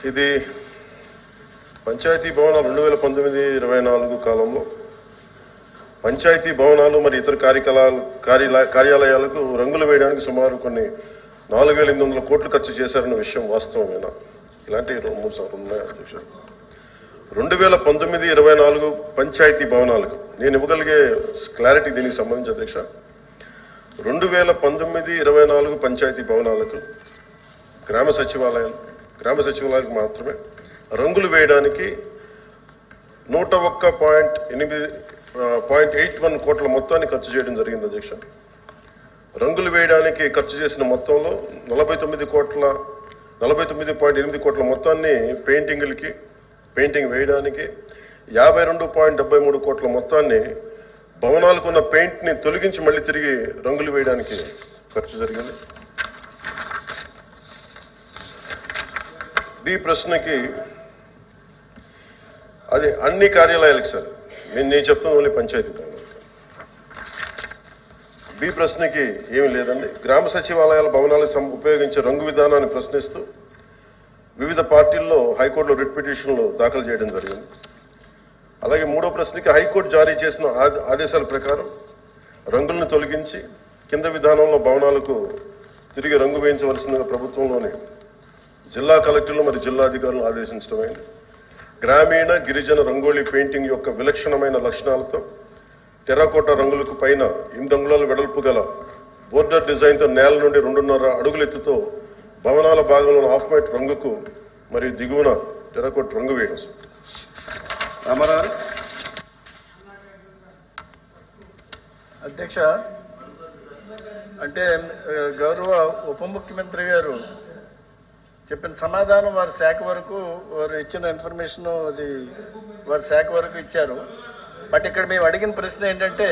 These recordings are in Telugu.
ఇది పంచాయతీ భవనాలు రెండు వేల పంతొమ్మిది ఇరవై నాలుగు కాలంలో పంచాయతీ భవనాలు మరి ఇతర కార్యకలాలు కార్యాల- కార్యాలయాలకు రంగులు వేయడానికి సుమారు కొన్ని నాలుగు వేల ఎనిమిది వందల కోట్లు ఖర్చు చేశారన్న విషయం వాస్తవమేనా ఇలాంటి రెండు మూడు సార్లు ఉన్నాయి అధ్యక్ష రెండు వేల పంతొమ్మిది ఇరవై నాలుగు పంచాయతీ భవనాలకు నేను ఇవ్వగలిగే క్లారిటీ దీనికి సంబంధించి అధ్యక్ష రెండు వేల పంతొమ్మిది ఇరవై నాలుగు పంచాయతీ భవనాలకు గ్రామ సచివాలయాలు గ్రామ సచివాలయాలకు మాత్రమే రంగులు వేయడానికి నూట ఒక్క పాయింట్ ఎనిమిది పాయింట్ ఎయిట్ వన్ కోట్ల మొత్తాన్ని ఖర్చు చేయడం జరిగింది అధ్యక్ష రంగులు వేయడానికి ఖర్చు చేసిన మొత్తంలో నలభై తొమ్మిది కోట్ల నలభై తొమ్మిది పాయింట్ ఎనిమిది కోట్ల మొత్తాన్ని పెయింటింగ్లకి పెయింటింగ్ వేయడానికి యాభై రెండు పాయింట్ డెబ్బై మూడు కోట్ల మొత్తాన్ని భవనాలకు ఉన్న పెయింట్ని తొలగించి మళ్ళీ తిరిగి రంగులు వేయడానికి ఖర్చు జరిగింది బి ప్రశ్నకి అది అన్ని కార్యాలయాలకు సార్ నేను నేను చెప్తాను ఓన్లీ పంచాయతీ భవనాలకు బి ప్రశ్నకి ఏమీ లేదండి గ్రామ సచివాలయాల భవనాలకు సం- ఉపయోగించే రంగు విధానాన్ని ప్రశ్నిస్తూ వివిధ పార్టీల్లో హైకోర్టులో రిట్ పిటిషన్లు దాఖలు చేయడం జరిగింది అలాగే మూడో ప్రశ్నకి హైకోర్టు జారీ చేసిన ఆద- ఆదేశాల ప్రకారం రంగులను తొలగించి కింద విధానంలో భవనాలకు తిరిగి రంగు వేయించవలసిందిగా ప్రభుత్వంలోని జిల్లా కలెక్టర్లు మరియు జిల్లా అధికారులను ఆదేశించడమైంది గ్రామీణ గిరిజన రంగోలీ పెయింటింగ్ యొక్క విలక్షణమైన లక్షణాలతో టెరాకోట రంగులకు పైన ఎనిమిది అంగుళాల వెడల్పు గల బోర్డర్ డిజైన్తో నేల నుండి రెండున్నర అడుగుల ఎత్తుతో భవనాల భాగంలో హాఫ్ వైట్ రంగుకు మరియు దిగువన టెరాకోట్ రంగు వేయడం సార్. రామారావు అధ్యక్ష అంటే ఆ, గౌరవ ఉప ముఖ్యమంత్రి గారు చెప్పిన సమాధానం వారి శాఖ వరకు వారు ఇచ్చిన ఇన్ఫర్మేషన్ అది వారి శాఖ వరకు ఇచ్చారు బట్ ఇక్కడ మేము అడిగిన ప్రశ్న ఏంటంటే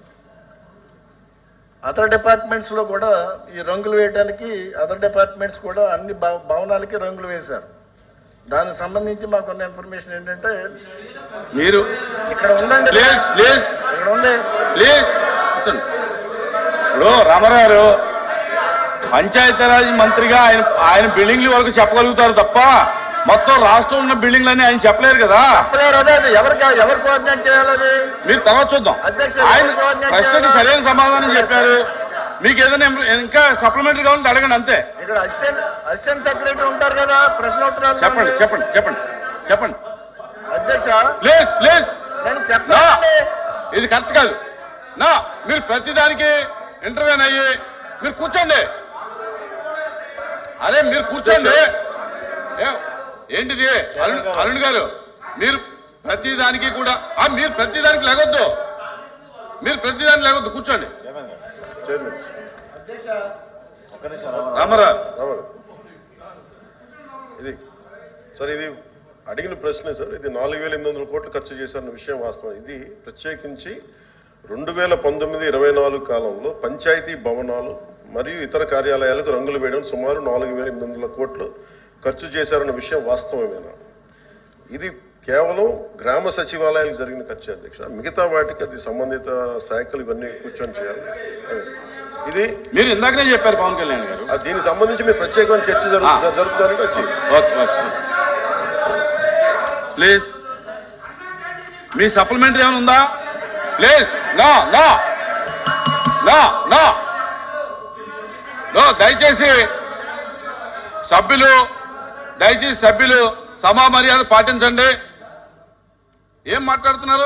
అదర్ డిపార్ట్మెంట్స్ లో కూడా ఈ రంగులు వేయడానికి అదర్ డిపార్ట్మెంట్స్ కూడా అన్ని భవ- భవనాలకి రంగులు వేశారు దానికి సంబంధించి మాకున్న ఇన్ఫర్మేషన్ ఏంటంటే మీరు ఇక్కడ ఉందండి ప్లీజ్ ప్లీజ్ ఇక్కడ ఉంది ప్లీజ్ కూర్చోండి. ఇప్పుడు రామారావు గారు పంచాయతీరాజ్ మంత్రిగా ఆయన ఆయన బిల్డింగ్ల వరకు చెప్పగలుగుతారు తప్ప మొత్తం రాష్ట్రం ఉన్న బిల్డింగ్లన్నీ ఆయన చెప్పలేరు కదా చెప్పలేరు అదే అది ఎవరికి ఎవరు కోఆర్డినేట్ చేయాలి అది మీరు తర్వాత చూద్దాం అధ్యక్ష, ఆయన ఎవరు కోఆర్డినేట్ ప్రశ్నకి చేయాలా? సరైన సమాధానం చెప్పారు మీకు ఏదైనా ఇం- ఇంకా సప్లిమెంటరీ కావాలంటే అడగండి అంతే ఇక్కడ అసిస్టెంట్ అసిస్టెంట్ సెక్రటరీ ఉంటారు కదా ప్రశ్నోత్తరాలు చెప్పండి చెప్పండి చెప్పండి చెప్పండి అధ్యక్ష ప్లీజ్ ప్లీజ్ నేను నా చెప్పండి ఇది కరెక్ట్ కాదు నా మీరు ప్రతిదానికి ఇంటర్వ్యూన్ అయ్యి మీరు కూర్చోండి అరే మీరు కూర్చోండి ఏ- ఏంటిది అరుణ్ అరుణ్ గారు మీరు ప్రతిదానికి కూడా ఆ, మీరు ప్రతిదానికి లేగొద్దు మీరు ప్రతిదానికి లేగొద్దు కూర్చోండి చైర్మన్ రామారావు రావాలి ఇది సార్ ఇది అడిగిన ప్రశ్నే సార్ ఇది నాలుగు వేల ఎనిమిది వందల కోట్లు ఖర్చు చేశారన్న విషయం వాస్తవం ఇది ప్రత్యేకించి రెండు వేల పంతొమ్మిది ఇరవై నాలుగు కాలంలో పంచాయతీ భవనాలు మరియు ఇతర కార్యాలయాలకు రంగులు వేయడం సుమారు నాలుగు వేల ఎనిమిది వందల కోట్లు ఖర్చు చేశారన్న విషయం వాస్తవమేనా ఇది కేవలం గ్రామ సచివాలయాలకు జరిగిన ఖర్చు అధ్యక్ష మిగతా వాటికి అది సంబంధిత శాఖలు ఇవన్నీ కూర్చొని చేయాలి అదే. ఇది మీరు ఇందాకనే చెప్పారు పవన్ కళ్యాణ్ గారు ఆ దీనికి సంబంధించి మీరు ప్రత్యేకమైన చర్చ జరుగు ఆ. జరుపుతారంటే వచ్చి ఓకే ఓకే ప్లీజ్ మీ సప్లిమెంటరీ ఏమైనా ఉందా please no no no no no దయచేసి సభ్యులు దయచేసి సభ్యులు సమా మర్యాద పాటించండి ఏం మాట్లాడుతున్నారు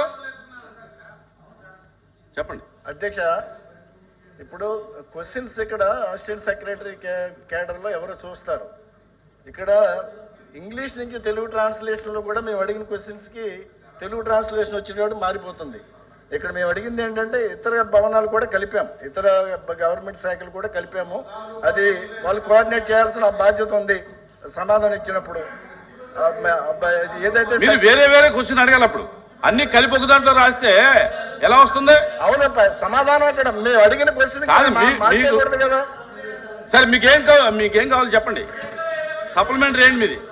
చెప్పండి అధ్యక్ష ఇప్పుడు క్వశ్చన్స్ ఇక్కడ అసిస్టెంట్ సెక్రటరీ కేడర్ లో ఎవరు చూస్తారు ఇక్కడ ఇంగ్లీష్ నుంచి తెలుగు ట్రాన్స్లేషన్ లో కూడా మేము అడిగిన క్వశ్చన్స్ కి తెలుగు ట్రాన్స్లేషన్ వచ్చేటప్పుడు మారిపోతుంది ఇక్కడ మేము అడిగింది ఏంటంటే ఇతర భవనాలు కూడా కలిపాం ఇతర గవర్నమెంట్ శాఖలు కూడా కలిపాము అది వాళ్ళు కోఆర్డినేట్ చేయాల్సిన బాధ్యత ఉంది సమాధానం ఇచ్చినప్పుడు ఆ, మ- ఆ, ఏదైతే మీరు వేరే వేరే క్వశ్చన్ అడగాలి అప్పుడు అన్ని కలిపి ఒక దాంట్లో రాస్తే ఎలా వస్తుంది అవునప్ప సమాధానం ఇక్కడ మేము అడిగిన క్వశ్చన్ కాదు, మీ- మార్చేయకూడదు కదా సరే మీకేం కావాలి మీకేం కావాలి చెప్పండి సప్లిమెంటరీ ఏంటి మీది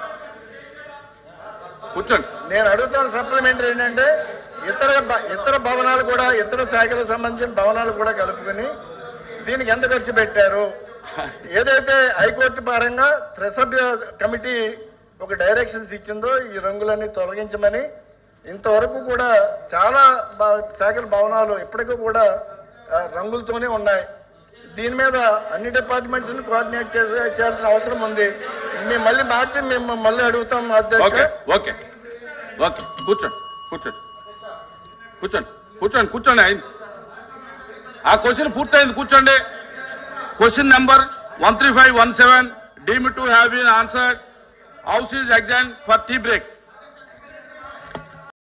కూర్చోండి నేను అడుగుతున్న సప్లిమెంటరీ ఏంటంటే ఇతర భ- ఇతర భవనాలు కూడా ఇతర శాఖలకు సంబంధించిన భవనాలు కూడా కలుపుకొని దీనికి ఎంత ఖర్చు పెట్టారు ఏదైతే హైకోర్టు పరంగా త్రిసభ్య కమిటీ ఒక డైరెక్షన్స్ ఇచ్చిందో ఈ రంగులన్నీ తొలగించమని ఇంతవరకు కూడా చాలా బా- శాఖల భవనాలు ఇప్పటికీ కూడా ఆ, రంగులతోనే ఉన్నాయి దీని మీద అన్ని డిపార్ట్మెంట్స్ కోఆర్డినేట్ చేసే చేయాల్సిన అవసరం ఉంది మేము మళ్ళీ మార్చి మేము మళ్ళీ అడుగుతాం అధ్యక్ష ఓకే ఓకే ఓకే కూర్చోండి కూర్చోండి కూర్చోండి కూర్చోండి కూర్చోండి అయింది ఆ క్వశ్చన్ పూర్తయింది కూర్చోండి question number one three five one seven deemed to have been answered house is exam for tea break